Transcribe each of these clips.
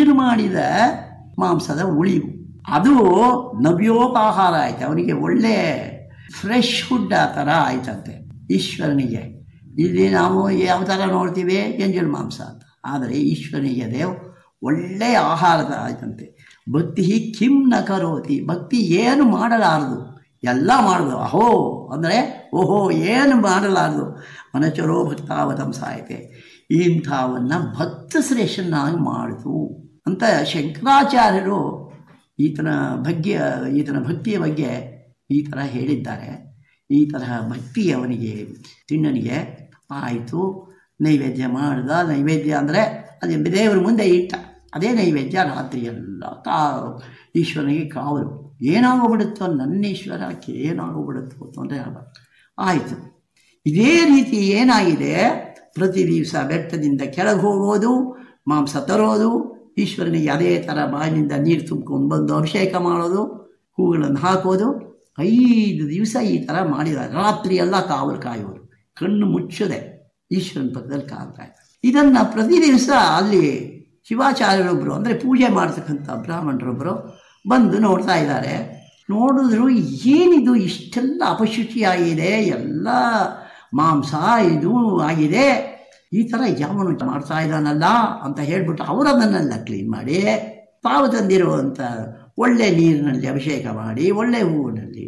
ನೀರು ಮಾಡಿದ ಮಾಂಸದ ಉಳಿವು ಅದು ನವ್ಯೋಪಾಹಾರ ಆಯ್ತು ಅವನಿಗೆ ಒಳ್ಳೆ ಫ್ರೆಶ್ ಫುಡ್ ಆ ಥರ ಆಯ್ತಂತೆ ಈಶ್ವರನಿಗೆ ಇಲ್ಲಿ ನಾವು ಯಾವ ಥರ ನೋಡ್ತೀವಿ ಎಂಜಲ್ ಮಾಂಸ ಅಂತ ಆದರೆ ಈಶ್ವರನಿಗೆ ದೇವ್ ಒಳ್ಳೆಯ ಆಹಾರದ ಆಯ್ತಂತೆ ಭಕ್ತಿ ಕಿಂ ನ ಕರೋತಿ ಭಕ್ತಿ ಏನು ಮಾಡಲಾರದು ಎಲ್ಲ ಮಾಡೋದು ಅಹೋ ಅಂದರೆ ಓಹೋ ಏನು ಮಾಡಲಾರದು ಮನಚರೋ ಭಕ್ತಾವತಂ ಸಾಯತೆ ಇಂಥವನ್ನು ಭಕ್ತ ಶ್ರೇಷ್ಠನಾಗಿ ಮಾಡಿತು ಅಂತ ಶಂಕರಾಚಾರ್ಯರು ಈತನ ಬಗ್ಗೆ ಈತನ ಭಕ್ತಿಯ ಬಗ್ಗೆ ಈ ಥರ ಹೇಳಿದ್ದಾರೆ ಈ ತರಹ ಭಕ್ತಿ ಅವನಿಗೆ ತಿಣ್ಣನಿಗೆ ಆಯಿತು ನೈವೇದ್ಯ ಮಾಡ್ದ ನೈವೇದ್ಯ ಅಂದರೆ ಅದೇ ದೇವರ ಮುಂದೆ ಇಟ್ಟ ಅದೇ ನೈವೇದ್ಯ ರಾತ್ರಿ ಎಲ್ಲ ಕಾ ಈಶ್ವರನಿಗೆ ಕಾವಲು ಏನಾಗೋಗ್ಬಿಡುತ್ತೋ ನನ್ನ ಈಶ್ವರಕ್ಕೆ ಏನಾಗೋಗ್ಬಿಡುತ್ತೋ ತೊಂದರೆ ಆಗಬಾರ್ದು ಆಯಿತು ಇದೇ ರೀತಿ ಏನಾಗಿದೆ ಪ್ರತಿ ದಿವಸ ಬೆಟ್ಟದಿಂದ ಕೆಳಗೆ ಹೋಗೋದು ಮಾಂಸ ತರೋದು ಈಶ್ವರನಿಗೆ ಅದೇ ಥರ ಬಾಯಿನಿಂದ ನೀರು ತುಂಬ್ಕೊಂಡು ಬಂದು ಅಭಿಷೇಕ ಮಾಡೋದು ಹೂಗಳನ್ನು ಹಾಕೋದು ಐದು ದಿವಸ ಈ ಥರ ಮಾಡಿದ್ದಾರೆ ರಾತ್ರಿ ಎಲ್ಲ ಕಾವಲು ಕಾಯೋರು ಕಣ್ಣು ಮುಚ್ಚದೆ ಈಶ್ವರನ ಪಕ್ಕದಲ್ಲಿ ಕಾವಲು ಕಾಯ್ತಾರೆ ಇದನ್ನು ಪ್ರತಿ ದಿವಸ ಅಲ್ಲಿ ಶಿವಾಚಾರ್ಯರೊಬ್ಬರು ಅಂದರೆ ಪೂಜೆ ಮಾಡ್ತಕ್ಕಂಥ ಬ್ರಾಹ್ಮಣರೊಬ್ಬರು ಬಂದು ನೋಡ್ತಾ ಇದ್ದಾರೆ ನೋಡಿದ್ರು ಏನಿದು ಇಷ್ಟೆಲ್ಲ ಅಪಶುಚಿಯಾಗಿದೆ ಎಲ್ಲ ಮಾಂಸ ಇದು ಆಗಿದೆ ಈ ಥರ ಯಾವನು ಮಾಡ್ತಾ ಇದ್ದಾನಲ್ಲ ಅಂತ ಹೇಳ್ಬಿಟ್ಟು ಅವರು ಅದನ್ನೆಲ್ಲ ಕ್ಲೀನ್ ಮಾಡಿ ತಾವು ತಂದಿರುವಂಥ ಒಳ್ಳೆ ನೀರಿನಲ್ಲಿ ಅಭಿಷೇಕ ಮಾಡಿ ಒಳ್ಳೆ ಹೂವಿನಲ್ಲಿ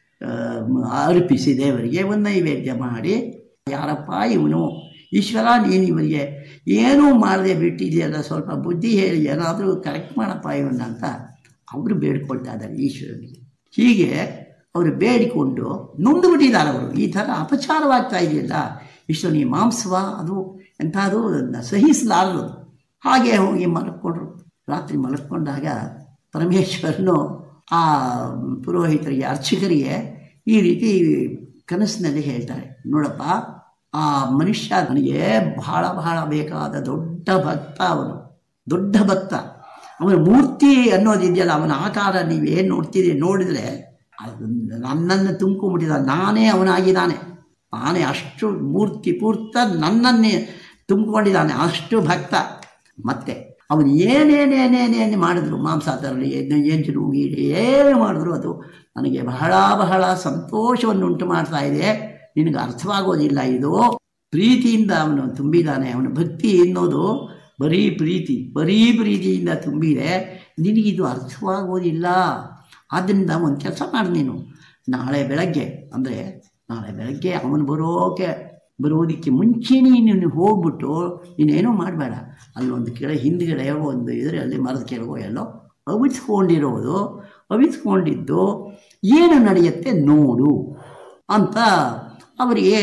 ಅರ್ಪಿಸಿ ದೇವರಿಗೆ ಒಂದು ನೈವೇದ್ಯ ಮಾಡಿ ಯಾರಪ್ಪ ಇವನು ಈಶ್ವರ ನೀನು ಇವರಿಗೆ ಏನೂ ಮಾಡದೆ ಬಿಟ್ಟಿದೆಯಲ್ಲ ಸ್ವಲ್ಪ ಬುದ್ಧಿ ಹೇಳಿ ಏನಾದರೂ ಕರೆಕ್ಟ್ ಮಾಡಪ್ಪ ಇವನ್ನ ಅಂತ ಅವರು ಬೇಡ್ಕೊಳ್ತಾ ಇದ್ದಾರೆ ಈಶ್ವರನಿಗೆ ಹೀಗೆ ಅವರು ಬೇಡಿಕೊಂಡು ನೊಂದು ಬಿಟ್ಟಿದ್ದಾರೆ ಅವರು ಈ ಥರ ಅಪಚಾರವಾಗ್ತಾ ಇದೆಯಲ್ಲ ಈಶ್ವರನಿಗೆ ಮಾಂಸವ ಅದು ಎಂಥದ್ದು ಸಹಿಸಲಾರದು ಹಾಗೆ ಹೋಗಿ ಮಲಕ್ಕೊಂಡ್ರು ರಾತ್ರಿ ಮಲಕ್ಕೊಂಡಾಗ ಪರಮೇಶ್ವರನು ಆ ಪುರೋಹಿತರಿಗೆ ಅರ್ಚಕರಿಗೆ ಈ ರೀತಿ ಕನಸಿನಲ್ಲಿ ಹೇಳ್ತಾರೆ ನೋಡಪ್ಪ ಆ ಮನುಷ್ಯ ನನಗೆ ಬಹಳ ಬಹಳ ಬೇಕಾದ ದೊಡ್ಡ ಭಕ್ತ ಅವನು ದೊಡ್ಡ ಭಕ್ತ ಅವನ ಮೂರ್ತಿ ಅನ್ನೋದಿದೆಯಲ್ಲ ಅವನ ಆಕಾರ ನೀವೇನು ನೋಡ್ತೀರಿ ನೋಡಿದರೆ ಅದು ನನ್ನನ್ನು ತುಂಬ್ಕೊಂಡ್ಬಿಟ್ಟಿದ ನಾನೇ ಅವನಾಗಿದ್ದಾನೆ ನಾನೇ ಅಷ್ಟು ಮೂರ್ತಿ ಪೂರ್ತ ನನ್ನನ್ನೇ ತುಂಬಿಕೊಂಡಿದ್ದಾನೆ ಅಷ್ಟು ಭಕ್ತ ಮತ್ತೆ ಅವನು ಏನೇನೇನೇನೇನು ಮಾಡಿದ್ರು ಮಾಂಸ ತರಲಿ ಎಂಜಲು ಗೀಡಿ ಏನು ಮಾಡಿದ್ರು ಅದು ನನಗೆ ಬಹಳ ಬಹಳ ಸಂತೋಷವನ್ನು ಉಂಟು ಮಾಡ್ತಾ ಇದೆ ನಿನಗೆ ಅರ್ಥವಾಗೋದಿಲ್ಲ ಇದು ಪ್ರೀತಿಯಿಂದ ಅವನು ತುಂಬಿದ್ದಾನೆ ಅವನ ಭಕ್ತಿ ಎನ್ನೋದು ಬರೀ ಪ್ರೀತಿ ಬರೀ ಪ್ರೀತಿಯಿಂದ ತುಂಬಿದೆ ನಿನಗಿದು ಅರ್ಥವಾಗೋದಿಲ್ಲ ಆದ್ದರಿಂದ ಒಂದು ಕೆಲಸ ಮಾಡಿ ನೀನು ನಾಳೆ ಬೆಳಗ್ಗೆ ಅಂದರೆ ನಾಳೆ ಬೆಳಗ್ಗೆ ಅವನು ಬರೋಕೆ ಬರೋದಕ್ಕೆ ಮುಂಚೆನೇ ನೀನು ಹೋಗ್ಬಿಟ್ಟು ನೀನೇನೂ ಮಾಡಬೇಡ ಅಲ್ಲೊಂದು ಕೆಳ ಹಿಂದ್ಗಡೆ ಒಂದು ಇದರಲ್ಲಿ ಮರದ ಕೆಳಗೋ ಎಲ್ಲೋ ಅವಿಸ್ಕೊಂಡಿರೋದು ಅವಿಸ್ಕೊಂಡಿದ್ದು ಏನು ನಡೆಯುತ್ತೆ ನೋಡು ಅಂತ ಅವರಿಗೆ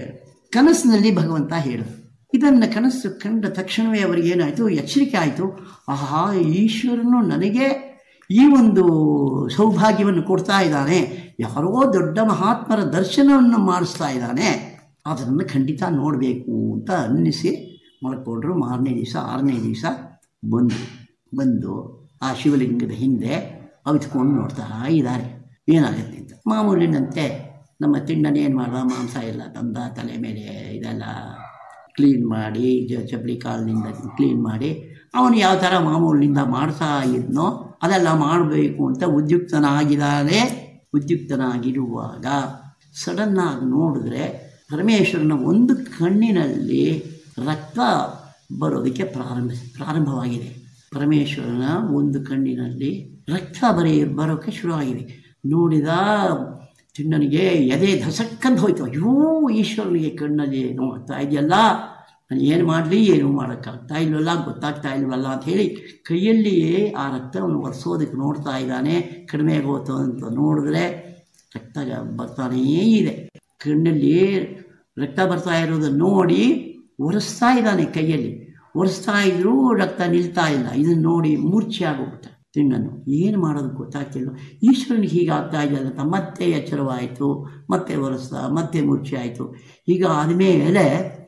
ಕನಸಿನಲ್ಲಿ ಭಗವಂತ ಹೇಳಿದ್ರು ಇದನ್ನು ಕನಸು ಕಂಡ ತಕ್ಷಣವೇ ಅವರಿಗೆ ಏನಾಯಿತು ಎಚ್ಚರಿಕೆ ಆಯಿತು ಆಹಾ ಈಶ್ವರನು ನನಗೆ ಈ ಒಂದು ಸೌಭಾಗ್ಯವನ್ನು ಕೊಡ್ತಾ ಇದ್ದಾನೆ ಯಾರೋ ದೊಡ್ಡ ಮಹಾತ್ಮರ ದರ್ಶನವನ್ನು ಮಾಡಿಸ್ತಾ ಇದ್ದಾನೆ ಅದನ್ನು ಖಂಡಿತ ನೋಡಬೇಕು ಅಂತ ಅನ್ನಿಸಿ ಮಲ್ಕೊಂಡ್ರು ಮಾರನೇ ದಿವಸ ಆರನೇ ದಿವಸ ಬಂದು ಬಂದು ಆ ಶಿವಲಿಂಗದ ಹಿಂದೆ ಅವಿತ್ಕೊಂಡು ನೋಡ್ತಾ ಇದ್ದಾರೆ ಏನಾಗುತ್ತೆ ಅಂತ ಮಾಮೂಲಿನಂತೆ ನಮ್ಮ ತಿಂಡನ ಏನು ಮಾಡುವ ಮಾಂಸ ಎಲ್ಲ ತಂದ ತಲೆ ಮೇಲೆ ಇದೆಲ್ಲ ಕ್ಲೀನ್ ಮಾಡಿ ಜ ಚಪ್ಪಲಿ ಕಾಲಿನಿಂದ ಕ್ಲೀನ್ ಮಾಡಿ ಅವನು ಯಾವ ಥರ ಮಾಮೂಲಿನಿಂದ ಮಾಡ್ತಾ ಇದ್ನೋ ಅದೆಲ್ಲ ಮಾಡಬೇಕು ಅಂತ ಉದ್ಯುಕ್ತನಾಗಿದ್ದಾನೆ ಉದ್ಯುಕ್ತನಾಗಿರುವಾಗ ಸಡನ್ನಾಗಿ ನೋಡಿದ್ರೆ ಪರಮೇಶ್ವರನ ಒಂದು ಕಣ್ಣಿನಲ್ಲಿ ರಕ್ತ ಬರೋದಕ್ಕೆ ಪ್ರಾರಂಭ ಪ್ರಾರಂಭವಾಗಿದೆ ಪರಮೇಶ್ವರನ ಒಂದು ಕಣ್ಣಿನಲ್ಲಿ ರಕ್ತ ಬರೀ ಬರೋಕ್ಕೆ ಶುರುವಾಗಿದೆ ನೋಡಿದ ಚಿಣ್ಣನಿಗೆ ಎದೆ ಧಸಕ್ಕಂತ ಹೋಯ್ತು ಅಯ್ಯೋ ಈಶ್ವರನಿಗೆ ಕಣ್ಣಲ್ಲಿ ನೋಡ್ತಾ ಇದೆಯಲ್ಲ ನಾನು ಏನು ಮಾಡಲಿ ಏನು ಮಾಡೋಕ್ಕಾಗ್ತಾ ಇಲ್ವಲ್ಲ ಗೊತ್ತಾಗ್ತಾ ಇಲ್ವಲ್ಲ ಅಂತ ಹೇಳಿ ಕೈಯಲ್ಲಿ ಆ ರಕ್ತವನ್ನು ಒರೆಸೋದಕ್ಕೆ ನೋಡ್ತಾ ಇದ್ದಾನೆ ಕಡಿಮೆ ಆಗೋತು ಅಂತ ನೋಡಿದ್ರೆ ರಕ್ತ ಬರ್ತಾನೇ ಇದೆ ಕಣ್ಣಲ್ಲಿ ರಕ್ತ ಬರ್ತಾ ಇರೋದನ್ನು ನೋಡಿ ಒರೆಸ್ತಾ ಇದ್ದಾನೆ ಕೈಯಲ್ಲಿ ಒರೆಸ್ತಾ ಇದ್ರೂ ರಕ್ತ ನಿಲ್ತಾ ಇಲ್ಲ ಇದನ್ನು ನೋಡಿ ಮೂರ್ಛೆ ಆಗೋಗ್ಬಿಟ್ಟ ತಿಣ್ಣನು ಏನು ಮಾಡೋದು ಗೊತ್ತಾಗ್ತಿಲ್ಲ ಈಶ್ವರನಿಗೆ ಹೀಗಾಗ್ತಾ ಇದೆಯಲ್ಲ ಅಂತ ಮತ್ತೆ ಎಚ್ಚರವಾಯಿತು ಮತ್ತೆ ಒರೆಸ್ದ ಮತ್ತೆ ಮೂರ್ಛೆ ಆಯಿತು ಈಗ ಆದಮೇಲೆ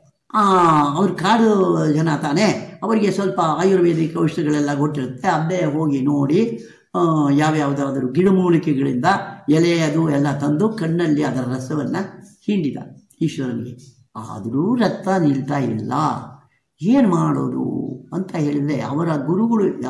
ಅವ್ರ ಕಾಡು ಜನ ತಾನೇ ಅವರಿಗೆ ಸ್ವಲ್ಪ ಆಯುರ್ವೇದಿಕ್ ಔಷಧಿಗಳೆಲ್ಲ ಕೊಟ್ಟಿರುತ್ತೆ ಅಲ್ಲೇ ಹೋಗಿ ನೋಡಿ ಯಾವ್ಯಾವುದಾದ್ರೂ ಗಿಡಮೂಲಿಕೆಗಳಿಂದ ಎಲೆ ಅದು ಎಲ್ಲ ತಂದು ಕಣ್ಣಲ್ಲಿ ಅದರ ರಸವನ್ನು ಹಿಂಡಿದ ಈಶ್ವರನಿಗೆ ಆದರೂ ರಕ್ತ ನಿಲ್ತಾ ಇಲ್ಲ ಏನು ಮಾಡೋದು ಅಂತ ಹೇಳಿದರೆ ಅವರ ಗುರುಗಳು